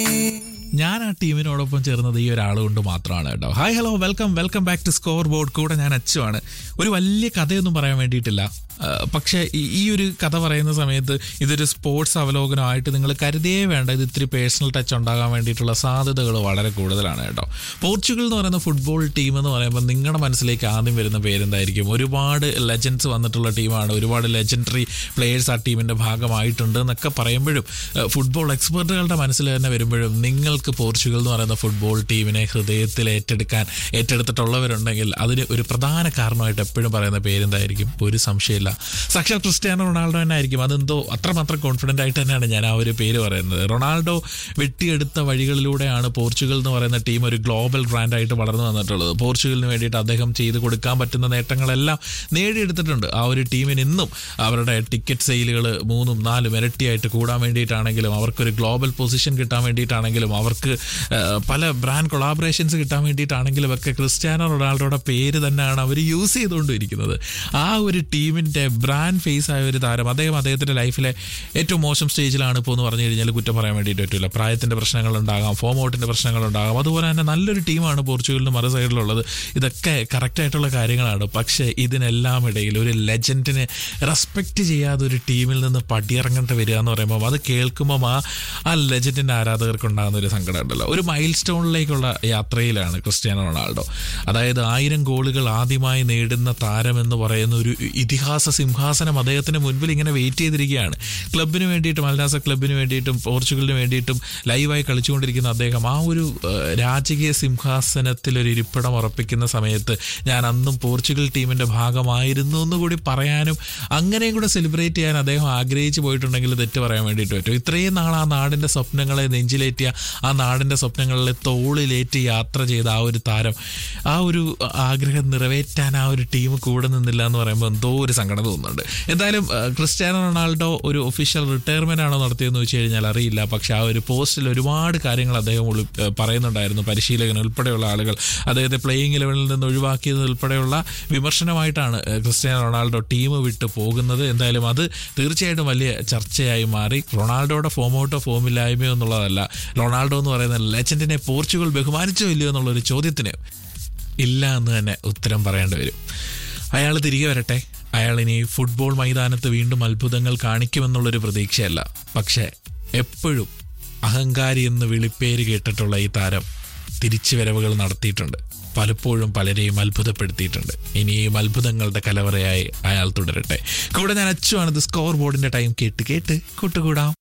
ഞാൻ ആ ടീമിനോടൊപ്പം ചേർന്നത് ഈ ഒരാൾ കൊണ്ട് മാത്രമാണ് കേട്ടോ hi hello welcome welcome back to scoreboard കൂടെ ഞാൻ അച്ചുവാണ് ഒരു വലിയ കഥയൊന്നും പറയാൻ വേണ്ടിയിട്ടില്ല ആ, പക്ഷേ ഈ- ഈ ഒരു കഥ പറയുന്ന സമയത്ത് ഇതൊരു സ്പോർട്സ് അവലോകനമായിട്ട് നിങ്ങൾ കരുതിയേ വേണ്ട ഇത് ഇത്തിരി പേഴ്സണൽ ടച്ച് ഉണ്ടാകാൻ വേണ്ടിയിട്ടുള്ള സാധ്യതകൾ വളരെ കൂടുതലാണ് കേട്ടോ പോർച്ചുഗൽ എന്ന് പറയുന്ന ഫുട്ബോൾ ടീം എന്ന് പറയുമ്പോൾ നിങ്ങളുടെ മനസ്സിലേക്ക് ആദ്യം വരുന്ന പേരെന്തായിരിക്കും ഒരുപാട് ലെജൻഡ്സ് വന്നിട്ടുള്ള ടീമാണ് ഒരുപാട് ലെജൻഡറി പ്ലേയേഴ്സ് ആ ടീമിൻ്റെ ഭാഗമായിട്ടുണ്ട് എന്നൊക്കെ പറയുമ്പോഴും ഏഹ്, ഫുട്ബോൾ എക്സ്പെർട്ടുകളുടെ മനസ്സിൽ തന്നെ വരുമ്പോഴും നിങ്ങൾക്ക് പോർച്ചുഗൽ എന്ന് പറയുന്ന ഫുട്ബോൾ ടീമിനെ ഹൃദയത്തിൽ ഏറ്റെടുക്കാൻ ഏറ്റെടുത്തിട്ടുള്ളവരുണ്ടെങ്കിൽ അതിന് ഒരു പ്രധാന കാരണമായിട്ട് എപ്പോഴും പറയുന്ന പേരെന്തായിരിക്കും ഒരു സംശയമില്ല സാക്ഷാൽ ക്രിസ്ത്യാനോ റൊണാൾഡോ തന്നെ ആയിരിക്കും അതെന്തോ അത്രമാത്രം കോൺഫിഡൻ്റ് ആയിട്ട് തന്നെയാണ് ഞാൻ ആ ഒരു പേര് പറയുന്നത് റൊണാൾഡോ വെട്ടിയെടുത്ത വഴികളിലൂടെയാണ് പോർച്ചുഗൽ എന്ന് പറയുന്ന ടീം ഒരു ഗ്ലോബൽ ബ്രാൻഡായിട്ട് വളർന്നു വന്നിട്ടുള്ളത് പോർച്ചുഗലിന് വേണ്ടിയിട്ട് അദ്ദേഹം ചെയ്ത് കൊടുക്കാൻ പറ്റുന്ന നേട്ടങ്ങളെല്ലാം നേടിയെടുത്തിട്ടുണ്ട് ആ ഒരു ടീമിന് ഇന്നും അവരുടെ ടിക്കറ്റ് സെയിലുകൾ മൂന്നും നാലും ഇരട്ടിയായിട്ട് കൂടാൻ വേണ്ടിയിട്ടാണെങ്കിലും അവർക്കൊരു ഗ്ലോബൽ പൊസിഷൻ കിട്ടാൻ വേണ്ടിയിട്ടാണെങ്കിലും അവർക്ക് ആ, പല ബ്രാൻഡ് കൊളാബറേഷൻസ് കിട്ടാൻ വേണ്ടിയിട്ടാണെങ്കിലും ഒക്കെ ക്രിസ്ത്യാനോ റൊണാൾഡോയുടെ പേര് തന്നെയാണ് അവർ യൂസ് ചെയ്തുകൊണ്ടിരിക്കുന്നത് ആ ഒരു ടീമിൻ്റെ ബ്രാൻഡ് ഫേസ് ആയ ഒരു താരം അദ്ദേഹം അദ്ദേഹത്തിൻ്റെ ലൈഫിലെ ഏറ്റവും മോശം സ്റ്റേജിലാണ് ഇപ്പോൾ എന്ന് പറഞ്ഞു കഴിഞ്ഞാൽ കുറ്റം പറയാൻ വേണ്ടിയിട്ട് പറ്റില്ല പ്രായത്തിൻ്റെ പ്രശ്നങ്ങളുണ്ടാകാം ഫോം ഔട്ടിൻ്റെ പ്രശ്നങ്ങളുണ്ടാകാം അതുപോലെ തന്നെ നല്ലൊരു ടീമാണ് പോർച്ചുഗലിൻ്റെ മറു സൈഡിലുള്ളത് ഇതൊക്കെ കറക്റ്റായിട്ടുള്ള കാര്യങ്ങളാണ് പക്ഷേ ഇതിനെല്ലാം ഇടയിൽ ഒരു ലെജൻഡിനെ റെസ്പെക്റ്റ് ചെയ്യാതെ ഒരു ടീമിൽ നിന്ന് പടിയിറങ്ങേണ്ടി വരിക എന്ന് പറയുമ്പോൾ അത് കേൾക്കുമ്പോൾ ആ ആ ലെജൻഡിൻ്റെ ആരാധകർക്ക് ഉണ്ടാകുന്ന ഒരു സങ്കടം ഉണ്ടല്ലോ ഒരു മൈൽ സ്റ്റോണിലേക്കുള്ള യാത്രയിലാണ് ക്രിസ്ത്യാനോ റൊണാൾഡോ അതായത് ആയിരം ഗോളുകൾ ആദ്യമായി നേടുന്ന താരം എന്ന് പറയുന്ന ഒരു ഇതിഹാസ സിംഹാസനം അദ്ദേഹത്തിന് മുൻപിൽ ഇങ്ങനെ വെയിറ്റ് ചെയ്തിരിക്കുകയാണ് ക്ലബിന് വേണ്ടിയിട്ടും അൽനാസ ക്ലബിന് വേണ്ടിയിട്ടും പോർച്ചുഗലിന് വേണ്ടിയിട്ടും ലൈവായി കളിച്ചുകൊണ്ടിരിക്കുന്ന അദ്ദേഹം ആ ഒരു ഏഹ്, രാജകീയ സിംഹാസനത്തിൽ ഒരു ഇരിപ്പിടം ഉറപ്പിക്കുന്ന സമയത്ത് ഞാൻ അന്നും പോർച്ചുഗൽ ടീമിന്റെ ഭാഗമായിരുന്നു എന്ന് കൂടി പറയാനും അങ്ങനെയും കൂടെ സെലിബ്രേറ്റ് ചെയ്യാൻ അദ്ദേഹം ആഗ്രഹിച്ചു പോയിട്ടുണ്ടെങ്കിൽ തെറ്റ് പറയാൻ വേണ്ടിയിട്ട് പറ്റും ഇത്രയും നാൾ ആ നാടിന്റെ സ്വപ്നങ്ങളെ നെഞ്ചിലേറ്റിയ ആ നാടിന്റെ സ്വപ്നങ്ങളിലെ തോളിലേറ്റ് യാത്ര ചെയ്ത ആ ഒരു താരം ആ ഒരു ആഗ്രഹം നിറവേറ്റാൻ ആ ഒരു ടീം കൂടെ നിന്നില്ല എന്ന് പറയുമ്പോൾ എന്തോ ഒരു സങ്കടം തോന്നുന്നുണ്ട് എന്തായാലും ആ, ക്രിസ്ത്യാനോ റൊണാൾഡോ ഒരു ഒഫീഷ്യൽ റിട്ടയർമെന്റ് ആണോ നടത്തിയതെന്ന് വെച്ച് കഴിഞ്ഞാൽ അറിയില്ല പക്ഷെ ആ ഒരു പോസ്റ്റിൽ ഒരുപാട് കാര്യങ്ങൾ അദ്ദേഹം ഉള്ളി- ആ, പറയുന്നുണ്ടായിരുന്നു പരിശീലകൻ ഉൾപ്പെടെയുള്ള ആളുകൾ അദ്ദേഹത്തെ പ്ലേയിങ് ഇലവനിൽ നിന്ന് ഒഴിവാക്കിയത് ഉൾപ്പെടെയുള്ള വിമർശനമായിട്ടാണ് ആ, ക്രിസ്ത്യാനോ റൊണാൾഡോ ടീം വിട്ട് പോകുന്നത് എന്തായാലും അത് തീർച്ചയായിട്ടും വലിയ ചർച്ചയായി മാറി റൊണാൾഡോയുടെ ഫോം ഔട്ടോ ഫോമില്ലായ്മയോ എന്നുള്ളതല്ല റൊണാൾഡോ എന്ന് പറയുന്ന ലെജൻഡിനെ പോർച്ചുഗൽ ബഹുമാനിച്ചോ ഇല്ലയോ എന്നുള്ളൊരു ചോദ്യത്തിന് ഇല്ല എന്ന് തന്നെ ഉത്തരം പറയേണ്ടി വരും അയാൾ തിരികെ വരട്ടെ അയാൾ ഇനി ഫുട്ബോൾ മൈതാനത്ത് വീണ്ടും അത്ഭുതങ്ങൾ കാണിക്കുമെന്നുള്ളൊരു പ്രതീക്ഷയല്ല പക്ഷേ എപ്പോഴും അഹങ്കാരി എന്ന് വിളിപ്പേര് കേട്ടിട്ടുള്ള ഈ താരം തിരിച്ചുവരവുകൾ നടത്തിയിട്ടുണ്ട് പലപ്പോഴും പലരെയും അത്ഭുതപ്പെടുത്തിയിട്ടുണ്ട് ഇനിയും അത്ഭുതങ്ങളുടെ കലവറയായി അയാൾ തുടരട്ടെ കൂടെ ഞാൻ അച്ചുവാണ് ഇത് സ്കോർ ബോർഡിന്റെ ടൈം കേട്ട് കേട്ട് കൂട്ടുകൂടാം